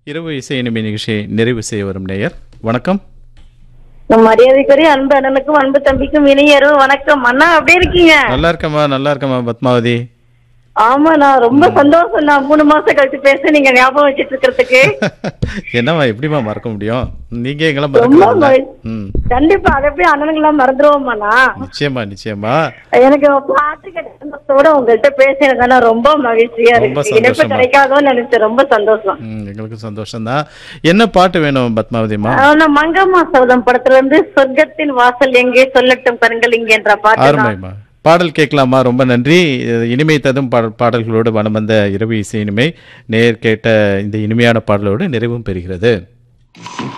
இரவு இசை இனிமை நிகழ்ச்சியை நிறைவு செய்ய வரும் நேயர் வணக்கம் நம் மரியாதைக்குரிய அன்பு அண்ணனுக்கும் அன்பு தம்பிக்கும் இணையரும் வணக்கம் அண்ணா அப்படியே இருக்கீங்க நல்லா இருக்கம்மா நல்லா இருக்கம்மா பத்மாவதி ஆமா நான் ரொம்ப சந்தோஷம் நான் மூணு மாசம் கழிச்சு பேச நீங்க ஞாபகம் வச்சிட்டு இருக்கிறதுக்கு என்னம்மா எப்படிம்மா மறக்க முடியும் நீங்க எங்கெல்லாம் ரொம்ப மறக்க மகிழ்- ம் கண்டிப்பா அதை எப்படி அண்ணனுங்களாம் மறந்துருவோமாண்ணா நிச்சயமா நிச்சயமா எனக்கு பாட்டு கிடைச்சதோட உங்கள்கிட்ட பேச எனக்கு ஆனா ரொம்ப மகிழ்ச்சியா ரொம்ப இருக்கு இணைப்பு சந்தோஷமா. கிடைக்காதோன்னு நினைச்சேன் ரொம்ப சந்தோஷம் ம் எங்களுக்கு சந்தோஷம்தான் என்ன பாட்டு வேணும் பத்மாவதிம்மா ஆனா மங்கம்மா சௌதம் படத்துல இருந்து சொர்க்கத்தின் வாசல் எங்கே சொல்லட்டும் கண்கள் இங்கே என்ற பாட்டு தான். அருமைம்மா பாடல் கேட்கலாமா ரொம்ப நன்றி இது இனிமை ததும் பாடல் பாடல்களோடு வனம் வந்த இரவு இசை இனிமை நேர் கேட்ட இந்த இனிமையான பாடலோடு நிறைவும் பெறுகிறது